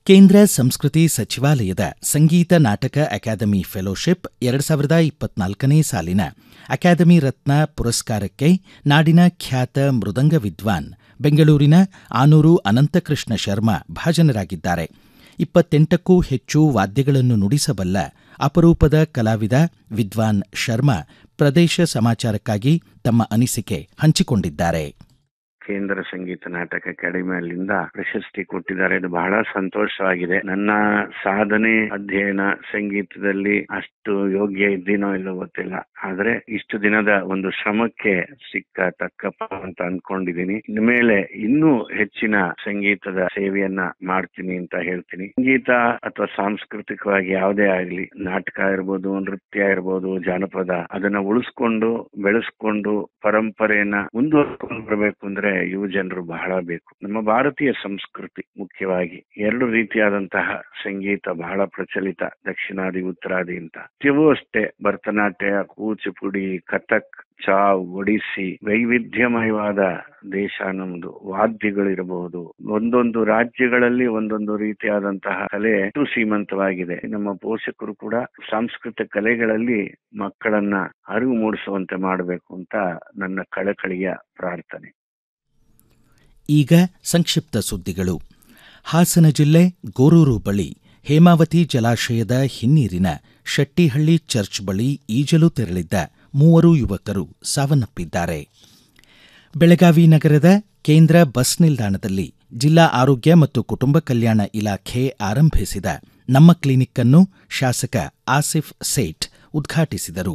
ಕೇಂದ್ರ ಸಂಸ್ಕೃತಿ ಸಚಿವಾಲಯದ ಸಂಗೀತ ನಾಟಕ ಅಕಾಡೆಮಿ ಫೆಲೋಶಿಪ್ ಎರಡು ಸಾವಿರದ ಇಪ್ಪತ್ನಾಲ್ಕನೇ ಸಾಲಿನ ಅಕಾಡೆಮಿ ರತ್ನ ಪುರಸ್ಕಾರಕ್ಕೆ ನಾಡಿನ ಖ್ಯಾತ ಮೃದಂಗ ವಿದ್ವಾನ್ ಬೆಂಗಳೂರಿನ ಆನೂರು ಅನಂತಕೃಷ್ಣ ಶರ್ಮಾ ಭಾಜನರಾಗಿದ್ದಾರೆ ಇಪ್ಪತ್ತೆಂಟಕ್ಕೂ ಹೆಚ್ಚು ವಾದ್ಯಗಳನ್ನು ನುಡಿಸಬಲ್ಲ ಅಪರೂಪದ ಕಲಾವಿದ ವಿದ್ವಾನ್ ಶರ್ಮಾ ಪ್ರದೇಶ ಸಮಾಚಾರಕ್ಕಾಗಿ ತಮ್ಮ ಅನಿಸಿಕೆ ಹಂಚಿಕೊಂಡಿದ್ದಾರೆ ಕೇಂದ್ರ ಸಂಗೀತ ನಾಟಕ ಅಕಾಡೆಮಿಯಲ್ಲಿಂದ ಪ್ರಶಸ್ತಿ ಕೊಟ್ಟಿದ್ದಾರೆ ಇದು ಬಹಳ ಸಂತೋಷವಾಗಿದೆ ನನ್ನ ಸಾಧನೆ ಅಧ್ಯಯನ ಸಂಗೀತದಲ್ಲಿ ಅಷ್ಟು ಯೋಗ್ಯ ಇದ್ದೀನೋ ಇಲ್ಲೋ ಗೊತ್ತಿಲ್ಲ ಆದ್ರೆ ಇಷ್ಟು ದಿನದ ಒಂದು ಶ್ರಮಕ್ಕೆ ಸಿಕ್ಕ ತಕ್ಕಪ್ಪ ಅಂತ ಅನ್ಕೊಂಡಿದೀನಿ ಇನ್ಮೇಲೆ ಇನ್ನೂ ಹೆಚ್ಚಿನ ಸಂಗೀತದ ಸೇವೆಯನ್ನ ಮಾಡ್ತೀನಿ ಅಂತ ಹೇಳ್ತೀನಿ ಸಂಗೀತ ಅಥವಾ ಸಾಂಸ್ಕೃತಿಕವಾಗಿ ಯಾವುದೇ ಆಗ್ಲಿ ನಾಟಕ ಇರ್ಬೋದು ನೃತ್ಯ ಇರ್ಬೋದು ಜಾನಪದ ಅದನ್ನ ಉಳಿಸ್ಕೊಂಡು ಬೆಳೆಸ್ಕೊಂಡು ಪರಂಪರೆಯನ್ನ ಮುಂದುವರ್ಸ್ಕೊಂಡು ಬರ್ಬೇಕು ಅಂದ್ರೆ ಯುವ ಜನರು ಬಹಳ ಬೇಕು ನಮ್ಮ ಭಾರತೀಯ ಸಂಸ್ಕೃತಿ ಮುಖ್ಯವಾಗಿ ಎರಡು ರೀತಿಯಾದಂತಹ ಸಂಗೀತ ಬಹಳ ಪ್ರಚಲಿತ ದಕ್ಷಿಣಾದಿ ಉತ್ತರಾದಿ ಅಂತ ನೃತ್ಯವೂ ಅಷ್ಟೇ ಭರತನಾಟ್ಯ ಕೂಚಿಪುಡಿ ಕಥಕ್ ಚಾವ್ ಒಡಿಸ್ಸಿ ವೈವಿಧ್ಯಮಯವಾದ ದೇಶ ನಮ್ದು ವಾದ್ಯಗಳಿರಬಹುದು ಒಂದೊಂದು ರಾಜ್ಯಗಳಲ್ಲಿ ಒಂದೊಂದು ರೀತಿಯಾದಂತಹ ಕಲೆ ಎಷ್ಟು ಶ್ರೀಮಂತವಾಗಿದೆ ನಮ್ಮ ಪೋಷಕರು ಕೂಡ ಸಾಂಸ್ಕೃತಿಕ ಕಲೆಗಳಲ್ಲಿ ಮಕ್ಕಳನ್ನ ಅರಿವು ಮೂಡಿಸುವಂತೆ ಮಾಡಬೇಕು ಅಂತ ನನ್ನ ಕಳಕಳಿಯ ಪ್ರಾರ್ಥನೆ ಈಗ ಸಂಕ್ಷಿಪ್ತ ಸುದ್ದಿಗಳು ಹಾಸನ ಜಿಲ್ಲೆ ಗೋರೂರು ಬಳಿ ಹೇಮಾವತಿ ಜಲಾಶಯದ ಹಿನ್ನೀರಿನ ಶೆಟ್ಟಿಹಳ್ಳಿ ಚರ್ಚ್ ಬಳಿ ಈಜಲು ತೆರಳಿದ್ದ ಮೂವರು ಯುವಕರು ಸಾವನ್ನಪ್ಪಿದ್ದಾರೆ ಬೆಳಗಾವಿ ನಗರದ ಕೇಂದ್ರ ಬಸ್ ನಿಲ್ದಾಣದಲ್ಲಿ ಜಿಲ್ಲಾ ಆರೋಗ್ಯ ಮತ್ತು ಕುಟುಂಬ ಕಲ್ಯಾಣ ಇಲಾಖೆ ಆರಂಭಿಸಿದ ನಮ್ಮ ಕ್ಲಿನಿಕ್ ಅನ್ನು ಶಾಸಕ ಆಸಿಫ್ ಸೇಠ್ ಉದ್ಘಾಟಿಸಿದರು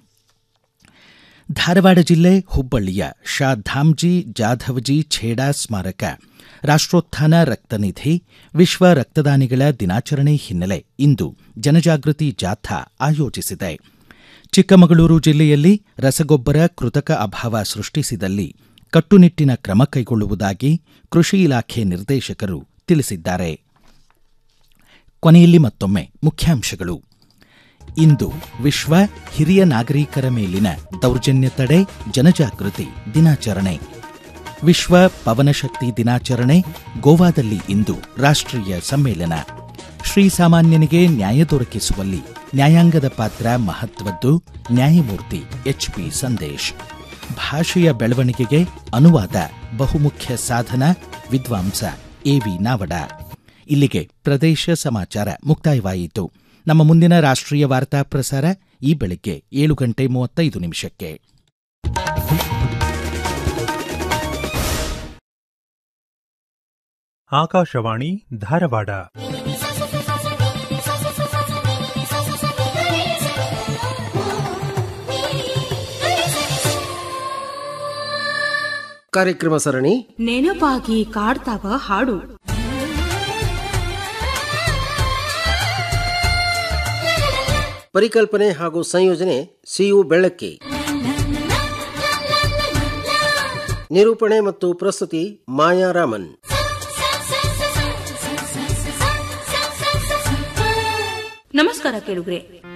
ಧಾರವಾಡ ಜಿಲ್ಲೆ ಹುಬ್ಬಳ್ಳಿಯ ಶಾ ಧಾಮ್ಜಿ ಜಾಧವ್ಜಿ ಛೇಡಾ ಸ್ಮಾರಕ ರಾಷ್ಟೋತ್ಥಾನ ರಕ್ತನಿಧಿ ವಿಶ್ವ ರಕ್ತದಾನಿಗಳ ದಿನಾಚರಣೆ ಹಿನ್ನೆಲೆ ಇಂದು ಜನಜಾಗೃತಿ ಜಾಥಾ ಆಯೋಜಿಸಿದೆ ಚಿಕ್ಕಮಗಳೂರು ಜಿಲ್ಲೆಯಲ್ಲಿ ರಸಗೊಬ್ಬರ ಕೃತಕ ಅಭಾವ ಸೃಷ್ಟಿಸಿದಲ್ಲಿ ಕಟ್ಟುನಿಟ್ಟಿನ ಕ್ರಮ ಕೈಗೊಳ್ಳುವುದಾಗಿ ಕೃಷಿ ಇಲಾಖೆ ನಿರ್ದೇಶಕರು ತಿಳಿಸಿದ್ದಾರೆ ಕೊನೆಯಲ್ಲಿ ಮತ್ತೊಮ್ಮೆ ಮುಖ್ಯಾಂಶಗಳು ಇಂದು ವಿಶ್ವ ಹಿರಿಯ ನಾಗರಿಕರ ಮೇಲಿನ ದೌರ್ಜನ್ಯ ತಡೆ ಜನಜಾಗೃತಿ ದಿನಾಚರಣೆ ವಿಶ್ವ ಪವನಶಕ್ತಿ ದಿನಾಚರಣೆ ಗೋವಾದಲ್ಲಿ ಇಂದು ರಾಷ್ಟ್ರೀಯ ಸಮ್ಮೇಳನ ಶ್ರೀಸಾಮಾನ್ಯನಿಗೆ ನ್ಯಾಯ ದೊರಕಿಸುವಲ್ಲಿ ನ್ಯಾಯಾಂಗದ ಪಾತ್ರ ಮಹತ್ವದ್ದು ನ್ಯಾಯಮೂರ್ತಿ ಎಚ್ಪಿ ಸಂದೇಶ್ ಭಾಷೆಯ ಬೆಳವಣಿಗೆಗೆ ಅನುವಾದ ಬಹುಮುಖ್ಯ ಸಾಧನ ವಿದ್ವಾಂಸ ಎವಿ ನಾವಡ ಇಲ್ಲಿಗೆ ಪ್ರದೇಶ ಸಮಾಚಾರ ಮುಕ್ತಾಯವಾಯಿತು ನಮ್ಮ ಮುಂದಿನ ರಾಷ್ಟ್ರೀಯ ವಾರ್ತಾ ಪ್ರಸಾರ ಈ ಬೆಳಗ್ಗೆ ಏಳು ಗಂಟೆ ಮೂವತ್ತೈದು ನಿಮಿಷಕ್ಕೆ ಆಕಾಶವಾಣಿ ಧಾರವಾಡ ಕಾರ್ಯಕ್ರಮ ಸರಣಿ ನೆನಪಾಗಿ ಕಾಡ್ತಾವ ಹಾಡು ಪರಿಕಲ್ಪನೆ ಹಾಗೂ ಸಂಯೋಜನೆ ಸಿಯು ಬೆಳ್ಳಕ್ಕಿ ನಿರೂಪಣೆ ಮತ್ತು ಪ್ರಸ್ತುತಿ ಮಾಯಾ ರಾಮನ್ ನಮಸ್ಕಾರ ಕೇಳುಗ್ರೆ